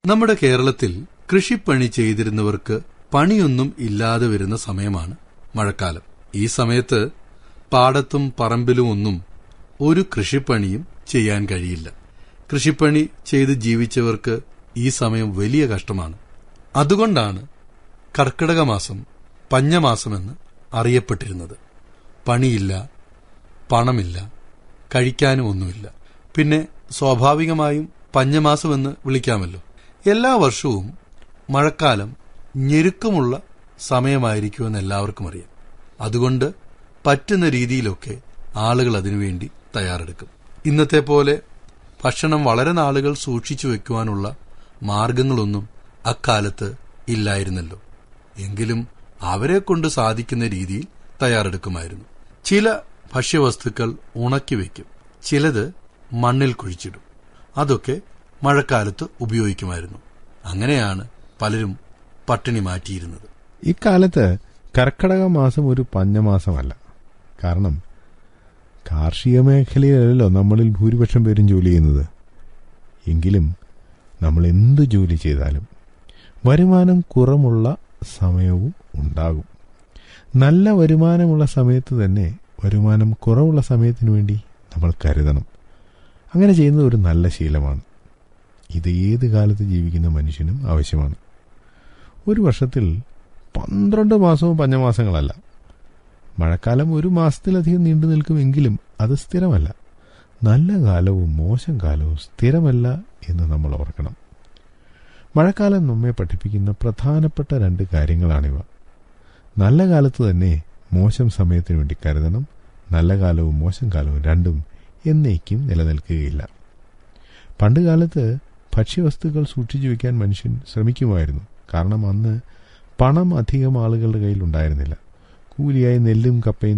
നമ്മുടെ കേരളത്തിൽ കൃഷിപ്പണി ചെയ്തിരുന്നവർക്ക് പണിയൊന്നും ഇല്ലാതെ വരുന്ന സമയമാണ് മഴക്കാലം ഈ സമയത്ത് പാടത്തും പറമ്പിലും ഒന്നും ഒരു കൃഷിപ്പണിയും ചെയ്യാൻ കഴിയില്ല കൃഷിപ്പണി ചെയ്ത് ജീവിച്ചവർക്ക് ഈ സമയം വലിയ കഷ്ടമാണ് അതുകൊണ്ടാണ് കർക്കിടക മാസം പഞ്ഞമാസമെന്ന് അറിയപ്പെട്ടിരുന്നത് പണിയില്ല പണമില്ല കഴിക്കാനും ഒന്നുമില്ല പിന്നെ സ്വാഭാവികമായും പഞ്ഞമാസമെന്ന് വിളിക്കാമല്ലോ എല്ലാ വർഷവും മഴക്കാലം ഞെരുക്കമുള്ള സമയമായിരിക്കുമെന്ന് എല്ലാവർക്കും അറിയാം അതുകൊണ്ട് പറ്റുന്ന രീതിയിലൊക്കെ ആളുകൾ അതിനുവേണ്ടി തയ്യാറെടുക്കും ഇന്നത്തെ പോലെ ഭക്ഷണം വളരെ നാളുകൾ സൂക്ഷിച്ചു വെക്കുവാനുള്ള മാർഗങ്ങളൊന്നും അക്കാലത്ത് ഇല്ലായിരുന്നല്ലോ എങ്കിലും അവരെ കൊണ്ട് സാധിക്കുന്ന രീതിയിൽ തയ്യാറെടുക്കുമായിരുന്നു ചില ഭക്ഷ്യവസ്തുക്കൾ ഉണക്കി വയ്ക്കും ചിലത് മണ്ണിൽ കുഴിച്ചിടും അതൊക്കെ മഴക്കാലത്ത് ഉപയോഗിക്കുമായിരുന്നു അങ്ങനെയാണ് പലരും പട്ടിണി മാറ്റിയിരുന്നത് ഇക്കാലത്ത് കർക്കടക മാസം ഒരു പഞ്ഞമാസമല്ല കാരണം കാർഷിക മേഖലയിലല്ലോ നമ്മളിൽ ഭൂരിപക്ഷം പേരും ജോലി ചെയ്യുന്നത് എങ്കിലും നമ്മൾ എന്ത് ജോലി ചെയ്താലും വരുമാനം കുറവുള്ള സമയവും ഉണ്ടാകും നല്ല വരുമാനമുള്ള സമയത്ത് തന്നെ വരുമാനം കുറവുള്ള സമയത്തിന് വേണ്ടി നമ്മൾ കരുതണം അങ്ങനെ ചെയ്യുന്നത് ഒരു നല്ല ശീലമാണ് ഇത് ഏത് കാലത്ത് ജീവിക്കുന്ന മനുഷ്യനും ആവശ്യമാണ് ഒരു വർഷത്തിൽ പന്ത്രണ്ട് മാസവും പഞ്ഞമാസങ്ങളല്ല മഴക്കാലം ഒരു മാസത്തിലധികം നീണ്ടു നിൽക്കുമെങ്കിലും അത് സ്ഥിരമല്ല നല്ല കാലവും മോശം കാലവും സ്ഥിരമല്ല എന്ന് നമ്മൾ ഓർക്കണം മഴക്കാലം നമ്മെ പഠിപ്പിക്കുന്ന പ്രധാനപ്പെട്ട രണ്ട് കാര്യങ്ങളാണിവ നല്ല കാലത്ത് തന്നെ മോശം സമയത്തിന് വേണ്ടി കരുതണം നല്ല കാലവും മോശം കാലവും രണ്ടും എന്നേക്കും നിലനിൽക്കുകയില്ല പണ്ടുകാലത്ത് ഭക്ഷ്യവസ്തുക്കൾ സൂക്ഷിച്ചു വയ്ക്കാൻ മനുഷ്യൻ ശ്രമിക്കുമായിരുന്നു കാരണം അന്ന് പണം അധികം ആളുകളുടെ കയ്യിൽ ഉണ്ടായിരുന്നില്ല കൂലിയായി നെല്ലും കപ്പയും